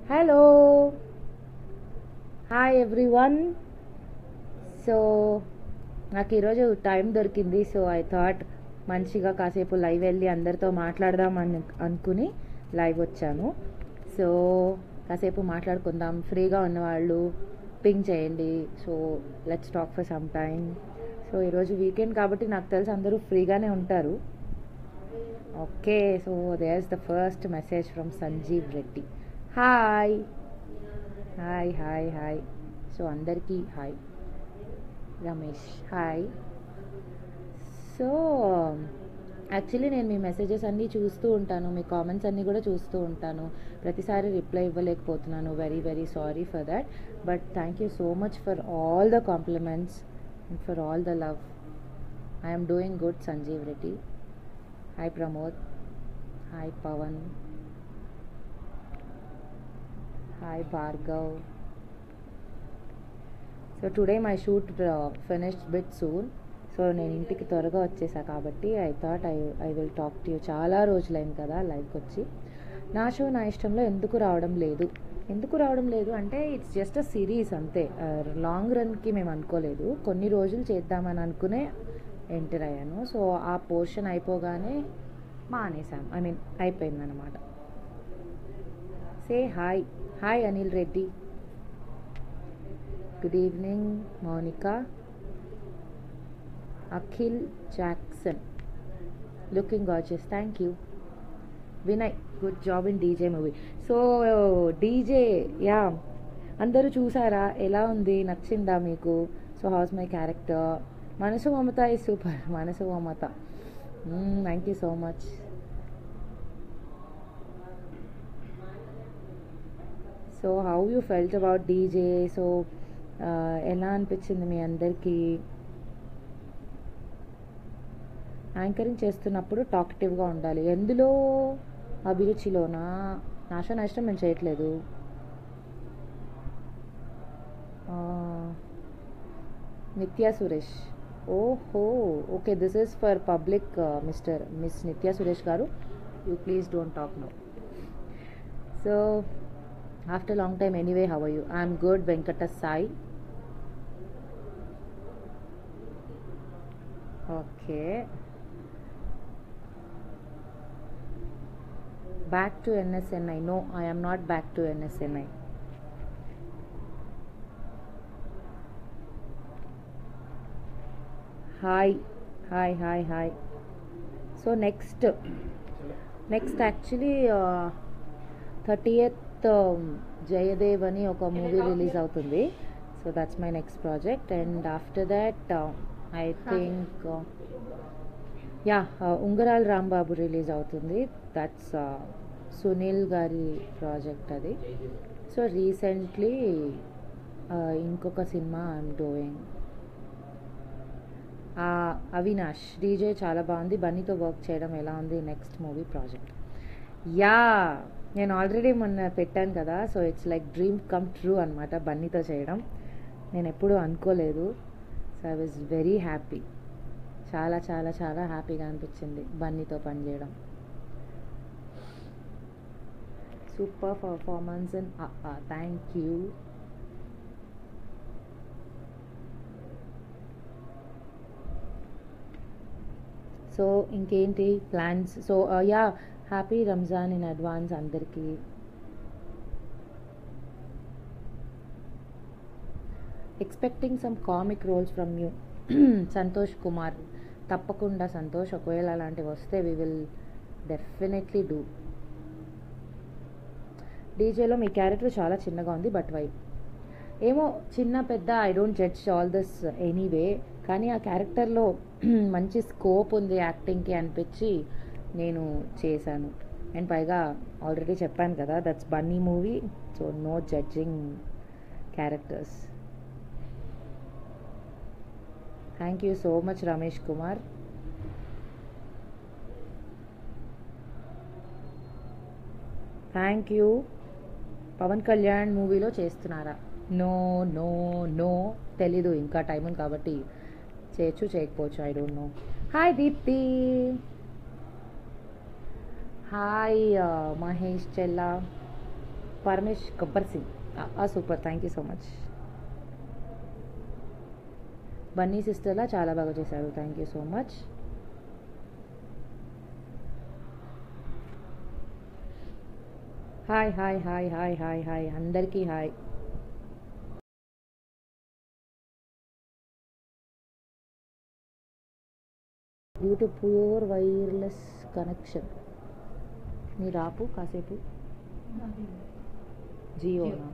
Hello hi everyone so నాకు ఈరోజు time దొరికింది సో ఐ థాట్ మంచిగా కాసేపు లైవ్ వెళ్ళి అందరితో మాట్లాడదాం అని అనుకుని లైవ్ వచ్చాను సో కాసేపు మాట్లాడుకుందాం ఫ్రీగా ఉన్నవాళ్ళు పింగ్ చేయండి so let's talk for some time so ఈరోజు వీకెండ్ కాబట్టి నాకు తెలిసి అందరూ ఫ్రీగానే ఉంటారు okay so there is the first message from Sanjeev Reddy hi hi hi hi so అందరికీ hi Ramesh hi so actually నేను మీ మెసేజెస్ అన్నీ చూస్తూ ఉంటాను మీ కామెంట్స్ అన్నీ కూడా చూస్తూ ఉంటాను ప్రతిసారి రిప్లై ఇవ్వలేకపోతున్నాను very very sorry for that but thank you so much for all the compliments and for all the love I'm doing good Sanjeev Reddy hi Pramod hi Pavan hi Bhargav so today my shoot finished bit soon so నేను ఇంటికి త్వరగా వచ్చేసా కాబట్టి I thought I I will talk to you చాలా రోజులైంది కదా లైవ్కి వచ్చి నా షో నా ఇష్టంలో ఎందుకు రావడం లేదు ఎందుకు రావడం లేదు అంటే ఇట్స్ జస్ట్ అ సిరీస్ అంతే లాంగ్ రన్కి మేము అనుకోలేదు కొన్ని రోజులు చేద్దామని అనుకునే ఎంటర్ అయ్యాను సో ఆ పోర్షన్ అయిపోగానే మానేసాం ఐ మీన్ అయిపోయిందనమాట say hi hi Anil Reddy good evening Mounika Akhil Jackson looking gorgeous thank you Vinay good job in DJ movie so DJ yeah అందరూ చూసారా ఎలా ఉంది నచ్చిందా మీకు సో హౌస్ మై క్యారెక్టర్ మనసు మమత ఈ సూపర్ మనసు Mamata thank you so much so how you felt about DJ so ఎలా అనిపించింది మీ అందరికీ యాంకరింగ్ చేస్తున్నప్పుడు టాక్టివ్గా ఉండాలి ఎందులో అభిరుచిలోనా నాశ నష్టం మేము చేయట్లేదు నిత్యా సురేష్ ఓహో okay this is for public mister miss Nitya Suresh garu you please don't talk no so after long time anyway how you I'm good Venkata Sai okay back to NSNI. No, I am not back to NSNI. Hi, hi, hi, hi. So next, next actually thirtieth Jayadev అని ఒక movie release అవుతుంది so that's my next project and after that I think yeah Ungarala Rambabu release అవుతుంది that's Sunil గారి project అది so recently ఇంకొక సినిమా I'm doing Avinash DJ చాలా బాగుంది బన్నీతో వర్క్ చేయడం ఎలా ఉంది నెక్స్ట్ మూవీ ప్రాజెక్ట్ యా నేను ఆల్రెడీ మొన్న పెట్టాను కదా so it's like dream come true అనమాట బన్నీతో చేయడం నేను ఎప్పుడూ అనుకోలేదు so I was very happy చాలా చాలా చాలా హ్యాపీగా అనిపించింది బన్నీతో పనిచేయడం super performance and thank you so ఇంకేంటి plans so yeah happy Ramzan in advance అందరికీ expecting some comic roles from you Santosh Kumar తప్పకుండా సంతోష్ ఒకవేళ అలాంటివి వస్తే వి విల్ డెఫినెట్లీ డూ డీజేలో మీ క్యారెక్టర్ చాలా చిన్నగా ఉంది బట్ వై ఏమో చిన్న పెద్ద I don't judge all this anyway కానీ ఆ క్యారెక్టర్లో మంచి స్కోప్ ఉంది యాక్టింగ్కి అనిపించి నేను చేశాను అండ్ పైగా ఆల్రెడీ చెప్పాను కదా that's Bunny movie so no judging characters thank you so much Ramesh Kumar thank you Pawan Kalyan మూవీలో చేస్తున్నారా నో నో నో తెలీదు ఇంకా టైం ఉంది కాబట్టి చేయొచ్చు చేయకపోవచ్చు I don't know hi Deepti hi Mahesh చెల్లా Paramesh Gabbar Singh super thank you so much Bunny సిస్టర్లా చాలా బాగా చేశారు thank you so much hi hi hi hi hi hi అందరికీ hi YouTube pure wireless connection మీరు ఆపు కాసేపు జియోనా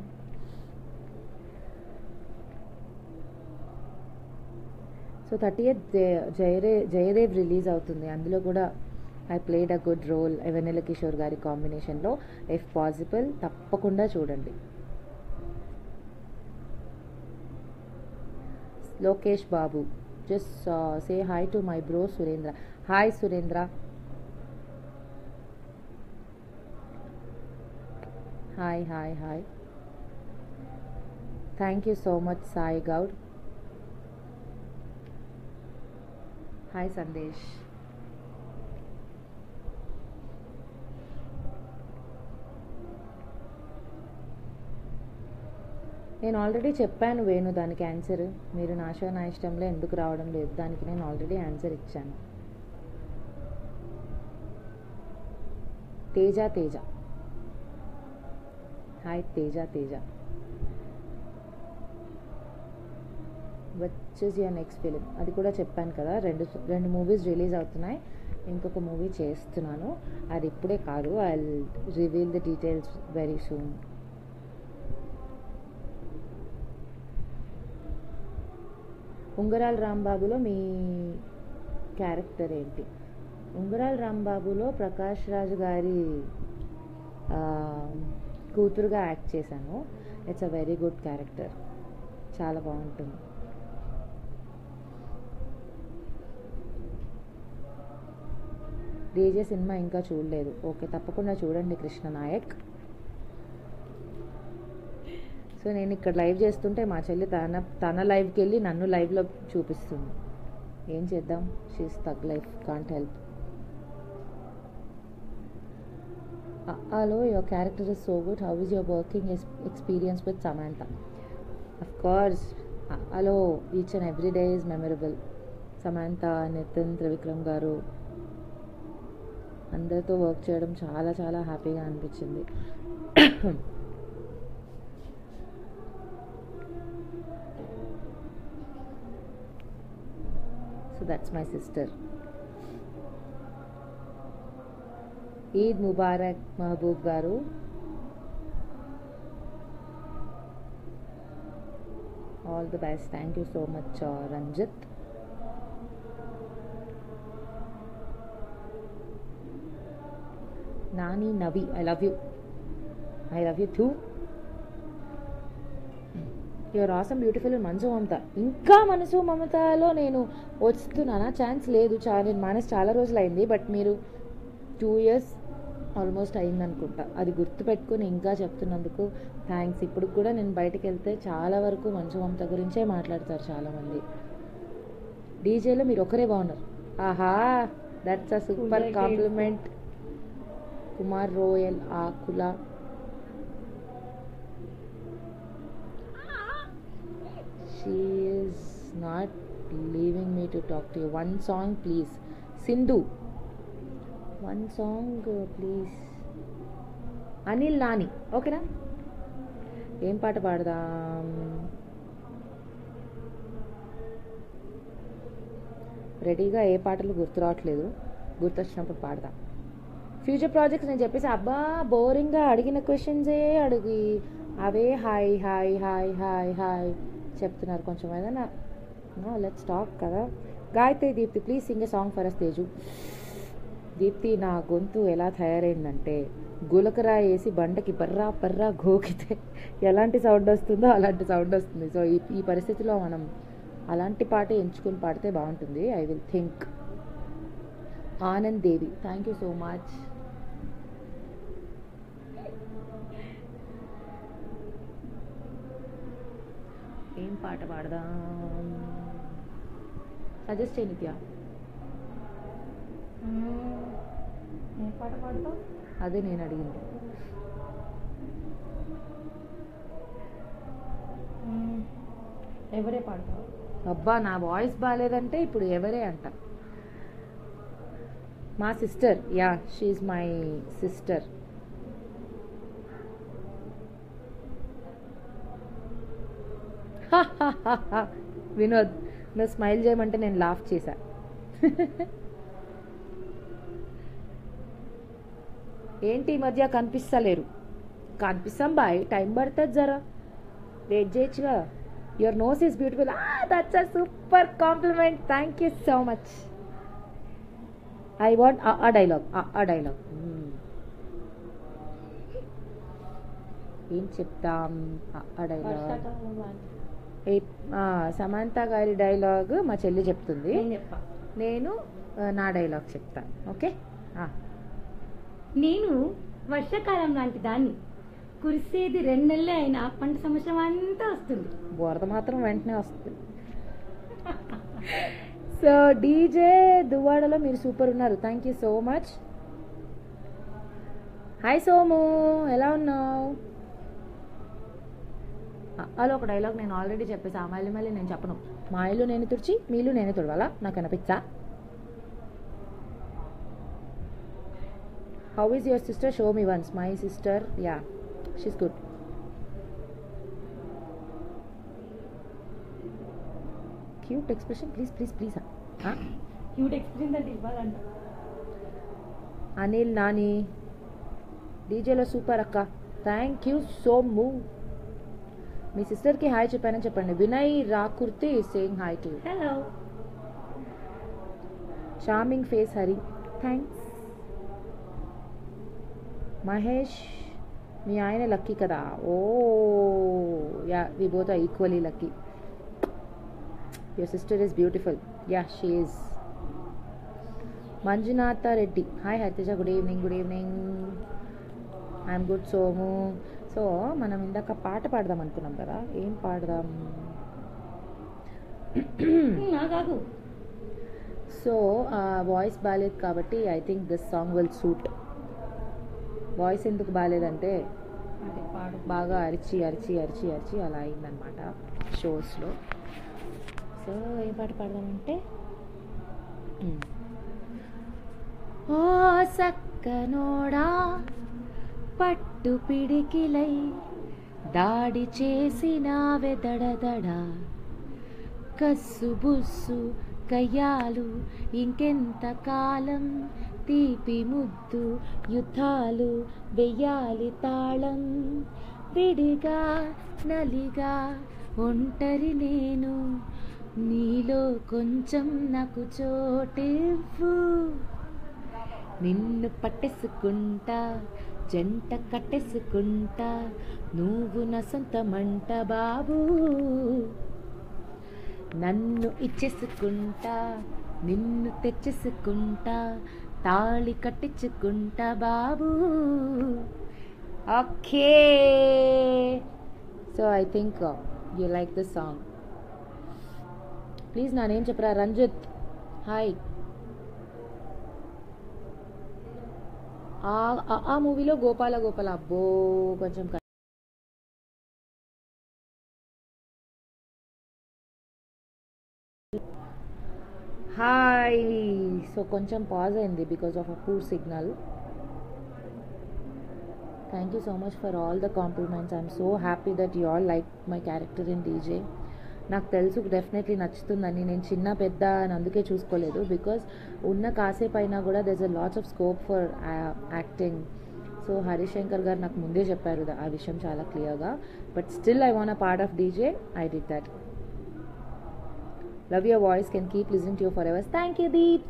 సో థర్టీ ఎయిత్ జయరే జయదేవ్ రిలీజ్ అవుతుంది అందులో కూడా I played a good role Vennela Kishore గారి కాంబినేషన్లో ఇఫ్ పాసిబుల్ తప్పకుండా చూడండి Lokesh Babu just say hi to my bro Surendra hi Surendra hi hi hi thank you so much Sai Goud hi Sandesh నేను ఆల్రెడీ చెప్పాను వేణు దానికి ఆన్సర్ మీరు నా షో నా ఇష్టంలో ఎందుకు రావడం లేదు దానికి నేను ఆల్రెడీ ఆన్సర్ ఇచ్చాను తేజ తేజ హాయ్ తేజ తేజ వచ్చేసి యువర్ నెక్స్ట్ ఫిలిం అది కూడా చెప్పాను కదా రెండు రెండు మూవీస్ రిలీజ్ అవుతున్నాయి ఇంకొక మూవీ చేస్తున్నాను అది ఇప్పుడే కాదు I reveal the details very soon Ungarala రాంబాబులో మీ క్యారెక్టర్ ఏంటి ఉంగరాల రాంబాబులో ప్రకాష్ రాజు గారి ఆ, కూతురుగా యాక్ట్ చేశాను it's a very good character చాలా బాగుంటుంది డీజే సినిమా ఇంకా చూడలేదు ఓకే తప్పకుండా చూడండి కృష్ణ నాయక్ సో నేను ఇక్కడ లైవ్ చేస్తుంటే మా చెల్లి తన తన లైవ్కి వెళ్ళి నన్ను లైవ్లో చూపిస్తుంది ఏం చేద్దాం she's thug life can't help hello your character is so good how is your working experience with Samantha of course hello each and every day is memorable Samantha Nitin Trivikram garu అందరితో వర్క్ చేయడం చాలా చాలా హ్యాపీగా అనిపించింది so that's my sister Eid Mubarak Mahbub garu all the best thank you so much Ranjith Nani Navi I love you I love you too your awesome beautiful మనసు మమత ఇంకా మనసు మమతలో నేను వస్తున్నానా ఛాన్స్ లేదు చా నేను మానేసి చాలా రోజులు అయింది బట్ మీరు టూ ఇయర్స్ ఆల్మోస్ట్ అయింది అనుకుంటా అది గుర్తుపెట్టుకుని ఇంకా చెప్తున్నందుకు థ్యాంక్స్ ఇప్పుడు కూడా నేను బయటకు వెళ్తే చాలా వరకు మంచు మమత గురించే మాట్లాడతారు చాలామంది డీజేలో మీరు ఒకరే బాగున్నారు ఆహా that's a super compliment Kumar Royal Akula she is not leaving me to talk to you one song please Sindhu one song please Anil Nani ఓకేనా ఏం పాట పాడదాం రెడీగా ఏ పాటలు గుర్తు రావట్లేదు గుర్తొచ్చినప్పుడు పాడదాం ఫ్యూచర్ ప్రాజెక్ట్స్ నేను చెప్పేసి అబ్బా బోరింగ్గా అడిగిన క్వశ్చన్సే అడిగి అవే hi hi hi hi hi చెప్తున్నారు కొంచెం ఏదైనా లెట్స్ టాక్ కదా Gayatri Deepti please sing a song for us Teju Deepti నా గొంతు ఎలా తయారైందంటే గులకరాయి వేసి బండకి బర్రా బర్రా గోకితే ఎలాంటి సౌండ్ వస్తుందో అలాంటి సౌండ్ వస్తుంది సో ఈ ఈ పరిస్థితిలో మనం అలాంటి పాట ఎంచుకుని పాడితే బాగుంటుంది I will think Anand Devi thank you so much ఏం పాట పాడదాం సజెస్ట్ చేయి నిత్య ఏ పాట పాడతావు అదే నేను అడిగింది ఎవరే పాడతావు అబ్బా నా వాయిస్ బాగాలేదంటే ఇప్పుడు ఎవరే అంట మా sister yeah she my sister Vinod నువ్వు స్మైల్ చేయమంటే నేను లాఫ్ చేశా ఏంటి ఈ మధ్య కనిపిస్తలేరు కనిపిస్తాం బాయ్ టైం పడుతుంది జరా వెయిట్ చేయొచ్చుగా your nose is beautiful that's a super compliment thank you so much I want a dialogue ఆ డైలాగ్ ఏం చెప్తాం ఆ డైలాగ్ వర్షాకాలం లాంటి. సమంత గారి డైలాగ్ మా చెల్లి చెప్తుంది నేను చెప్పా నేను ఆ, నా డైలాగ్ చెప్తాను ఓకే నేను వర్షాకాలం లాంటి దాన్ని కురిసేది రెండు నెలలే అయినా పంట సంవత్సరం అంతా వస్తుంది బురద మాత్రం వెంటనే వస్తుంది సో డీజే దువ్వాడలో మీరు సూపర్ ఉన్నారు thank you so much hi Somu ఎలా ఉన్నావు అలా ఒక డైలాగ్ నేను ఆల్రెడీ చెప్పేసా మళ్ళీ మళ్ళీ నేను చెప్పను మా ఇల్లు నేను తుడిచి మీ ఇల్లు నేనే తుడవాలా నాకు అనిపించా how is your sister show me once my sister yeah she's good cute expression please please please cute experience అంటే ఇవ్వాలంట అనిల్ నాని డీజేలో సూపర్ అక్క థ్యాంక్ యూ సో మూ మీ సిస్టర్కి హాయ్ చెప్పానని చెప్పండి Vinay Rakurthi saying hi to hello charming face Hari thanks Mahesh మీ ఆయన లక్కీ కదా oh yeah we both are equally lucky your sister is beautiful yeah she is Manjunatha Reddy hi Hariteja good evening good evening I'm good Somu so మనం ఇందాక పాట పాడదాం అనుకున్నాం కదా ఏం పాడదాం నాగాగు సో వాయిస్ బాగాలేదు కాబట్టి I think this song will suit voice ఎందుకు బాగాలేదంటే అంటే పాడు బాగా అరిచి అరిచి అరిచి అరిచి అలా అయిందనమాట షోస్లో సో ఏం పాట పాడదామంటే మ్. ఓ సక్కనోడా పట్టు పిడికిలై దాడి చేసిన వెదడదడ కస్సు బుస్సు కయ్యాలు ఇంకెంత కాలం తీపి ముద్దు యుద్ధాలు వెయ్యాలి తాళం విడిగా నలిగా ఒంటరి నేను నీలో కొంచెం నాకు చోటివ్వు నిన్ను పట్టేసుకుంటా జంట కట్టేసుకుంటా నువ్వు నా సొంతమంట బాబు నన్ను ఇచ్చేసుకుంటా నిన్ను తెచ్చేసుకుంటా తాళి కట్టించుకుంటా బాబు okay so I think you like this song please నా నేమ్ చెప్పరా రంజిత్ హాయ్ ఆ- ఆ- ఆ మూవీలో గోపాల గోపాల అబ్బో కొంచెం క- హాయ్ సో కొంచెం పాజ్ అయింది because of a poor signal thank you so much for all the compliments I'm so happy that you all like my character in DJ నాకు తెలుసు డెఫినెట్లీ నచ్చుతుందని నేను చిన్న పెద్ద అని అందుకే చూసుకోలేదు బికాస్ ఉన్న కాసేపు అయినా కూడా there's a lots of scope for acting so Harishankar garu నాకు ముందే చెప్పారు దా- ఆ విషయం చాలా క్లియర్గా but still I want a part of DJ I did that love your voice can keep listen to your forever thank you Deep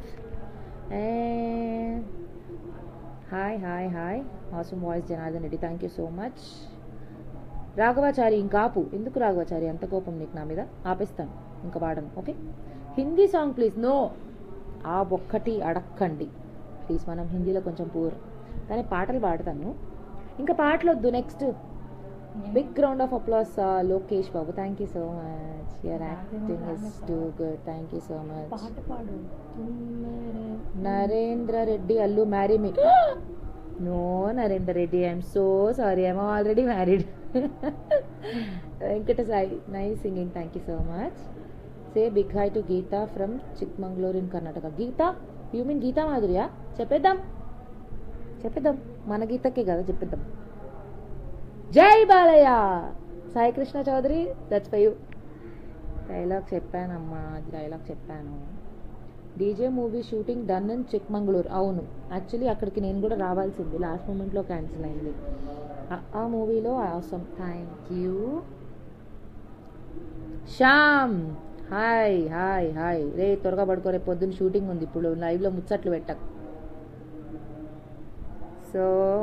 hi hi hi awesome voice Janardhan Reddy thank you so much Raghavachari ఇంకా ఆపు ఎందుకు రాఘవాచారి అంత కోపం నీకు నా మీద ఆపేస్తాను ఇంకా వాడను okay Hindi song please no ఆ ఒక్కటి అడక్కండి ప్లీజ్ మనం హిందీలో కొంచెం పూర్ కానీ పాటలు పాడతాను ఇంకా పాటలు వద్దు next big round of applause Lokesh Babu thank you so much your acting is too good thank you so much పాట పాడు తుమ్మెరే Narendra Reddy Allu marry me no Narendra Reddy I'm so sorry I'm already married Venkata Sai nice singing thank you so much say big hi to Geetha from Chikmagalur in Karnataka Geetha you mean Geetha మాధురియా చెప్పేద్దాం చెప్పేద్దాం మన గీతకే కదా చెప్పేద్దాం జై బాలయ్య సాయి కృష్ణ చౌదరి దట్స్ ఫై యూ డైలాగ్ చెప్పానమ్మా డైలాగ్ చెప్పాను DJ movie shooting done in Chikmagalur అవును యాక్చువల్లీ అక్కడికి నేను కూడా రావాల్సింది లాస్ట్ మూమెంట్లో క్యాన్సిల్ అయింది ఆ- ఆ మూవీలో అవసరం thank you Shyam hi hi hi రే త్వరగా పడుకో రేపు పొద్దున్న షూటింగ్ ఉంది ఇప్పుడు లైవ్లో ముచ్చట్లు పెట్టకు సో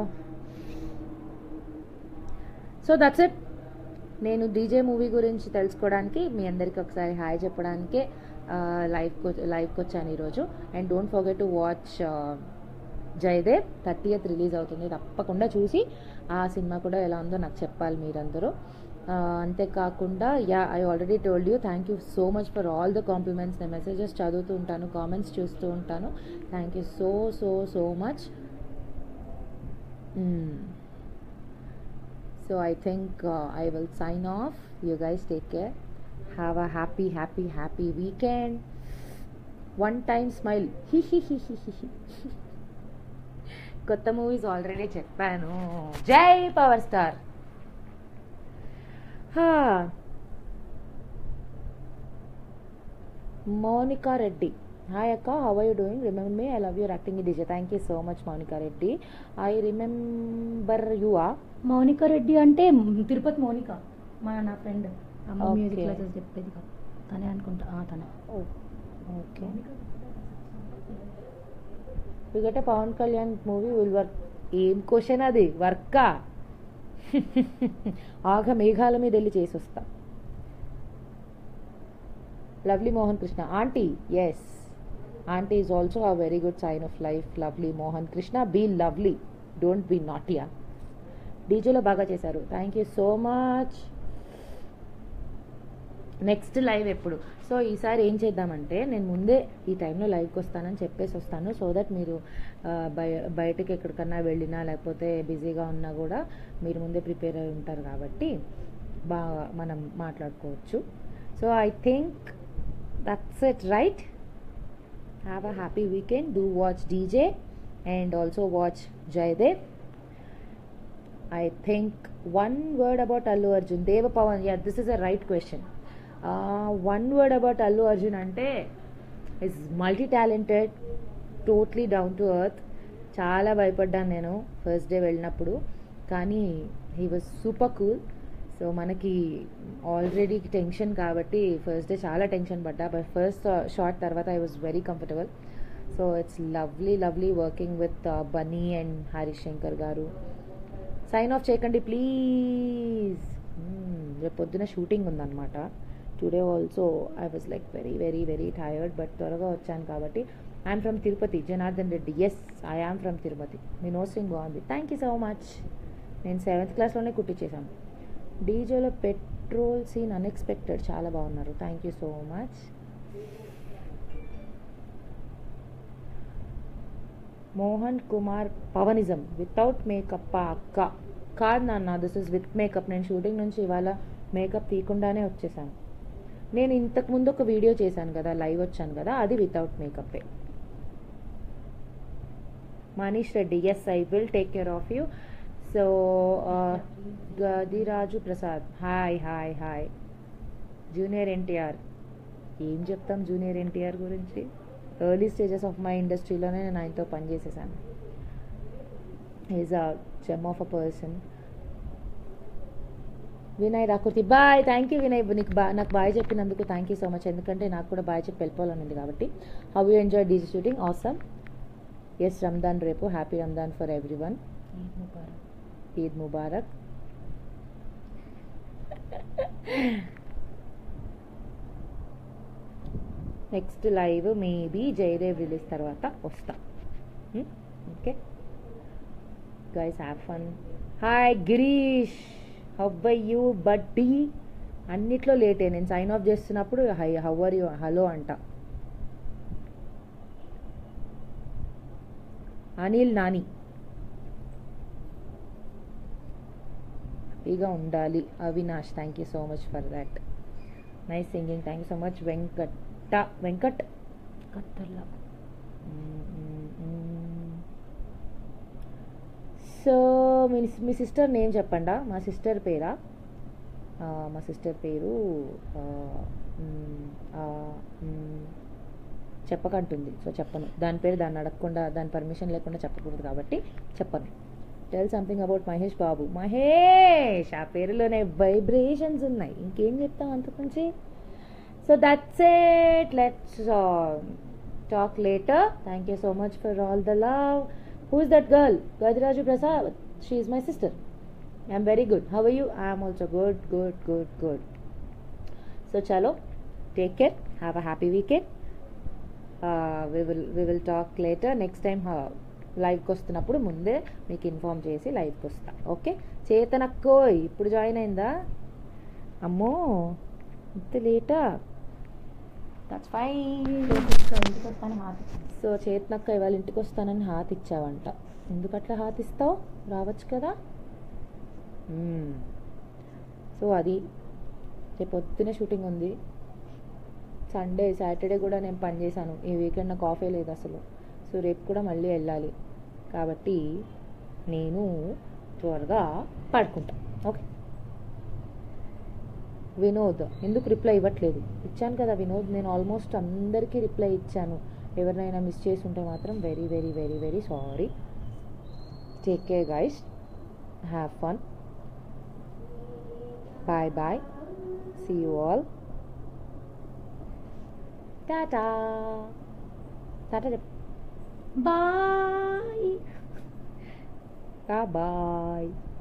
సో దట్స్ ఇట్ నేను డీజే మూవీ గురించి తెలుసుకోవడానికి మీ అందరికి ఒకసారి హాయ్ చెప్పడానికే లైవ్కి లైవ్కి వచ్చాను ఈరోజు and don't forget to watch Jayadev thirtieth release అవుతుంది తప్పకుండా చూసి ఆ సినిమా కూడా ఎలా ఉందో నాకు చెప్పాలి మీరందరూ ఆ, అంతేకాకుండా yeah I already told you thank you so much for all the compliments నేను మెసేజెస్ చదువుతూ ఉంటాను కామెంట్స్ చూస్తూ ఉంటాను thank you so so so much So I think uh, I will sign off. You guys take care. Have a happy, happy, happy weekend. One time smile. కొత్త movies already చెప్పాను జై power star Mounika Reddy hi అక్క how are you doing remember me I love your acting DJ thank you so much Mounika Reddy I remember you ఆ మౌనిక రెడ్డి అంటే తిరుపతి మౌనిక మన నా friend అమ్మ Okay. Music classes చెప్పేది కాదు తనే అనుకుంటా ఆ, తనే ఓకే ఎందుకంటే Pawan Kalyan movie will work ఏం క్వశ్చన్ అది వర్కా ఆగ మేఘాల మీద వెళ్ళి చేసి వస్తా lovely Mohan Krishna aunty yes aunty is also a very good sign of life lovely Mohan Krishna be lovely don't be నాటియా డీజేలో బాగా చేశారు thank you so much next live ఎప్పుడు సో ఈసారి ఏం చేద్దామంటే నేను ముందే ఈ టైంలో లైవ్కి వస్తానని చెప్పేసి వస్తాను సో దట్ మీరు ఆ, బయ బయటకి ఎక్కడికన్నా వెళ్ళినా లేకపోతే బిజీగా ఉన్నా కూడా మీరు ముందే ప్రిపేర్ అయి ఉంటారు కాబట్టి బాగా మనం మాట్లాడుకోవచ్చు so I think that's it right have a happy weekend do watch DJ and also watch Jayadev I think one word about Allu Arjun. Deva Pawan, yeah, this is a right question. Uh, one word about Allu Arjun ante is multi talented, totally down to earth. చాలా భయపడ్డాను నేను first day వెళ్ళినప్పుడు కానీ he was super cool so మనకి already tension కాబట్టి first day చాలా tension పడ్డా but first shot తర్వాత I was very comfortable so it's lovely lovely working with Bunny and Harish Shankar garu sign off చేయకండి ప్లీజ్ రేపు పొద్దున షూటింగ్ ఉందన్నమాట today also I was like very very very tired but త్వరగా వచ్చాను కాబట్టి I'm from Tirupati Janardhan Reddy yes I am from Tirupati మీ నోసింగ్ బాగుంది thank you so much నేను సెవెంత్ క్లాస్లోనే కుట్టించేశాను డీజేలో పెట్రోల్ సీన్ అన్ఎక్స్పెక్టెడ్ చాలా బాగున్నారు thank you so much Mohan Kumar పవనిజం వితౌట్ మేకప్ అక్క కాదు నాన్న దిస్ ఇస్ విత్ మేకప్ నేను షూటింగ్ నుంచి ఇవాళ మేకప్ తీయకుండానే వచ్చేసాను నేను ఇంతకు ముందు ఒక వీడియో చేశాను కదా లైవ్ వచ్చాను కదా అది వితౌట్ మేకప్పే Manish Reddy yes I will take care of you so Gadiraju Prasad hi hi hi junior NTR ఏం చెప్తాం జూనియర్ ఎన్టీఆర్ గురించి ఎర్లీ స్టేజెస్ ఆఫ్ మై ఇండస్ట్రీలోనే నేను ఆయనతో పనిచేసేసాను is a gem of a person Vinay Rakurthi bye thank you Vinay నీకు బా నాకు బాయ్ చెప్పినందుకు థ్యాంక్ యూ సో మచ్ ఎందుకంటే నాకు కూడా బాయ్ చెప్పి వెళ్ళిపోవాలని ఉంది కాబట్టి how you enjoy DJ shooting awesome yes Ramzan రేపు happy Ramzan for everyone Eid ముబారక్ next live maybe Jayadev release తర్వాత వస్తా okay guys have fun hi Girish how you buddy అన్నిట్లో లేటే నేను సైన్ ఆఫ్ చేస్తున్నప్పుడు హై హవర్ యూ హలో అంట అనిల్ నాని హ్యాపీగా ఉండాలి Avinash thank you so much for that nice singing thank you so much Venkata Venkat కత్తర్లో సో మీ మీ సిస్టర్ నేమ్ చెప్పండా మా సిస్టర్ పేరా ఆ, మా సిస్టర్ పేరు ఆ, మ్, ఆ, మ్, చెప్పకంటుంది సో చెప్పను దాని పేరు దాన్ని అడగకుండా దాని పర్మిషన్ లేకుండా చెప్పకూడదు కాబట్టి చెప్పను tell something about Mahesh Babu Mahesh ఆ పేరులోనే వైబ్రేషన్స్ ఉన్నాయి ఇంకేం చెప్తాం అంతకుమించి so that's it let's talk later thank you so much for all the love who is that girl Gajaraju Prasad she is my sister I'm very good how you I'm also good good good good so చలో take care have a happy weekend we will we will talk later next time లైవ్కి వస్తున్నప్పుడు ముందే మీకు inform చేసి లైవ్కి వస్తా okay చేతనక్కోయ్ ఇప్పుడు join అయిందా అమ్మో ఇంత లేటా దట్స్ ఫైన్ ఇంటికి వస్తాను మాట సో చేతనక్క ఇవాళ ఇంటికి వస్తానని హాత్ ఇచ్చావంట ఎందుకు అట్లా హాత్ ఇస్తావు రావచ్చు కదా మ్మ్. సో అది రేపు పొద్దునే షూటింగ్ ఉంది సండే సాటర్డే కూడా నేను పని చేశాను ఈ వీకెండ్ నాకు ఆఫే లేదు అసలు సో రేపు కూడా మళ్ళీ వెళ్ళాలి కాబట్టి నేను త్వరగా పడుకుంటా ఓకే వినోద్ ఎందుకు రిప్లై ఇవ్వట్లేదు ఇచ్చాను కదా వినోద్ నేను ఆల్మోస్ట్ అందరికీ రిప్లై ఇచ్చాను ఎవరినైనా మిస్ చేసి ఉంటే మాత్రం very very very very sorry take care guys have fun bye bye see you all tata tata చెప్ బాయ్ బాయ్